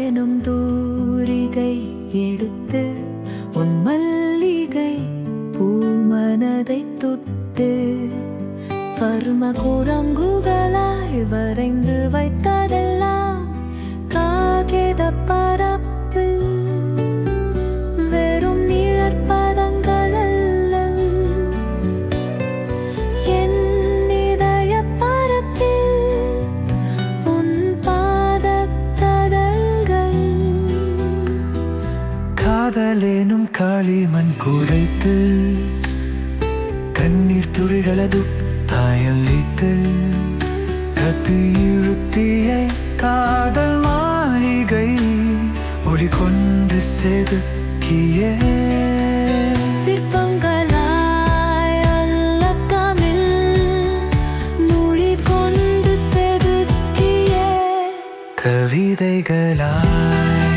காதலெனும் தூரிகை எடுத்து உன் மல்லிகை பூமனதை தொட்டு பரும குரங்குகளாய் வரைந்து வைத்ததெல்லாம் காகித பரப்பு வெறும் நிழற்பதங்கள் அல்ல என் இதய பரப்பில் உன் பாதத்தடல்கள் காதலேனும் களிமண் குறைத்து கண்ணீர் துளிகளது தாயளித்து கத்து இருத்தியை காதல் மாளிகை ஒளி கொண்டு செதுக்கியே சிற்பங்களாய் அல்ல தமிழ் மொழி கொண்டு செதுக்கிய கவிதைகளாய்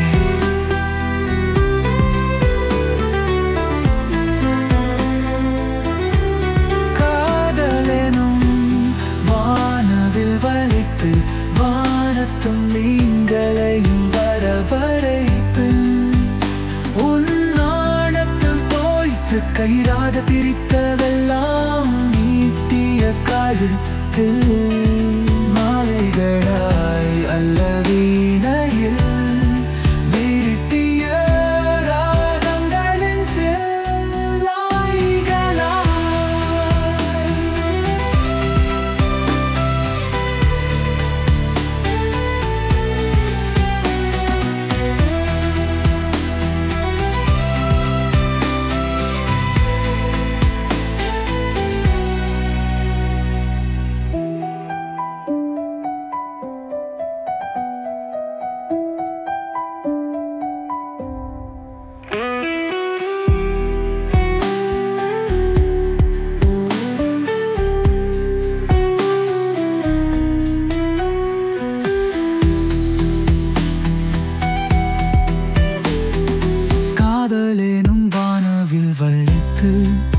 காதலெனும் வானவில் வலிப்பு வானத்தும் நீங்களையும் வரவழைப்பு உன் நாணத்தில் தோய்த்து கயிறாத பிரித்ததெல்லாம் நீட்டிய கழுத்து மாலைகளாய் அல்ல வீணையில் மீட்டிய ராகங்களின் செல்லாய்களாய் காதலேனும் வானவில் வள்ளித்து